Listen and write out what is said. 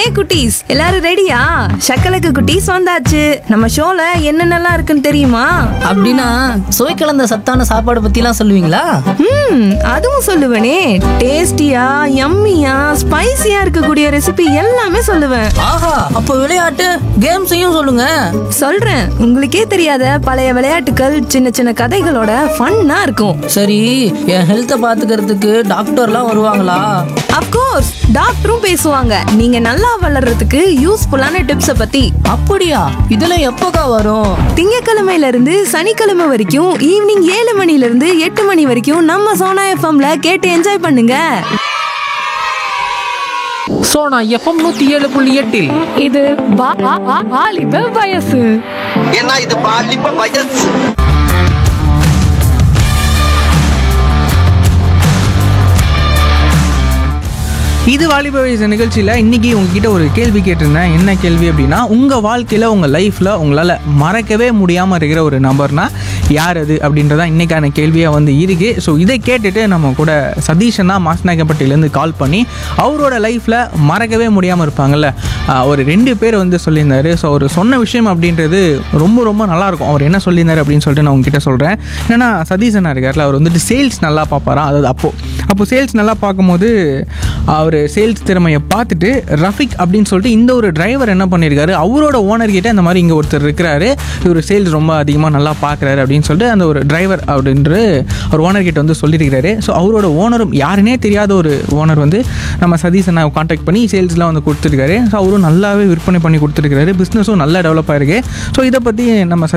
குட்டீஸ் எல்லாரும் ரெடியா சக்கலக்கு குட்டீஸ் வந்தாச்சு நம்ம ஷோல என்னென்னலாம் இருக்குன்னு தெரியுமா அப்படின்னா சுவை கலந்த சத்தான சாப்பாடு பத்திலாம் சொல்லுவீங்களா ம் அதுவும் சொல்லுவேனே டேஸ்டியா யம்மியா ஸ்பைசியா இருக்கக்கூடிய ரெசிபி எல்லாமே சொல்லுவேன் ஆஹா அப்போ விளையாட்டு கேம்ஸையும் சொல்லுங்க சொல்றேன் உங்களுக்கே தெரியாத பழைய விளையாட்டுகள் சின்ன சின்ன கதைகளோட ஃபன்னா இருக்கும் சரி என் ஹெல்த்தை பாத்துக்கிறதுக்கு டாக்டர்லாம் வருவாங்களா அப்கோர்ஸ் டாக்டரும் பேசுவாங்க நீங்க நல்லா வளர்றதுக்கு யூஸ்ஃபுல்லான டிப்ஸ பத்தி அப்படியா இதெல்லாம் எப்போக்கா வரும் திங்கக்கிழமையில இருந்து சனிக்கிழமை வரைக்கும் ஈவினிங் ஏழு மணில இருந்து எட்டு மணி வரைக்கும் நம்ம சோனா எஃப்எம்ல கேட்டு என்ஜாய் பண்ணுங்க சோனா எஃப்எம் நூத்தி ஏழு புள்ளி எட்டில் இது வா- வா- வா- வாலிப வயசு ஏன்னா இது பாலிப்ப வயசு இது வாலிப வயசு நிகழ்ச்சியில் இன்னைக்கு உங்ககிட்ட ஒரு கேள்வி கேட்டிருந்தேன் என்ன கேள்வி அப்படின்னா உங்கள் வாழ்க்கையில் உங்கள் லைஃப்பில் உங்களால் மறக்கவே முடியாமல் இருக்கிற ஒரு நபர்னா யார் அது அப்படின்றதான் இன்னைக்கான கேள்வியாக வந்து இருக்கு ஸோ இதை கேட்டுட்டு நம்ம கூட சதீஷனா மாசநாயக்கப்பட்டிலேருந்து கால் பண்ணி அவரோட லைஃப்பில் மறக்கவே முடியாமல் இருப்பாங்கல்ல ஆஹ் ஒரு ரெண்டு பேர் வந்து சொல்லியிருந்தாரு ஸோ அவர் சொன்ன விஷயம் அப்படின்றது ரொம்ப ரொம்ப நல்லாயிருக்கும் அவர் என்ன சொல்லியிருந்தாரு அப்படின்னு சொல்லிட்டு நான் உங்ககிட்ட சொல்கிறேன் என்னன்னா சதீஷனா இருக்கார்ல அவர் வந்துட்டு சேல்ஸ் நல்லா பார்ப்பாராம் அதாவது அப்போது அப்போ சேல்ஸ் நல்லா பார்க்கும்போது அவர் சேல்ஸ் திறமையை பார்த்துட்டு ரஃபிக் அப்படின்னு சொல்லிட்டு இந்த ஒரு டிரைவர் என்ன பண்ணியிருக்காரு அவரோட ஓனர் கிட்ட இந்த மாதிரி இங்கே ஒருத்தர் இருக்கிறாரு இவர் சேல்ஸ் ரொம்ப அதிகமாக நல்லா பார்க்குறாரு அப்படின்னு சொல்லிட்டு அந்த ஒரு டிரைவர் அப்படின்ற ஒரு ஓனர் கிட்ட வந்து சொல்லியிருக்கிறாரு ஸோ அவரோட ஓனரும் யாருனே தெரியாத ஒரு ஓனர் வந்து நம்ம சதீஷ் அண்ணா காண்டாக்ட் பண்ணி சேல்ஸ்லாம் வந்து கொடுத்துருக்காரு ஸோ அவரும் நல்லாவே விற்பனை பண்ணி கொடுத்துருக்காரு பிஸ்னஸும் நல்லா டெவலப் ஆயிருக்கு ஸோ இதை பற்றி நம்ம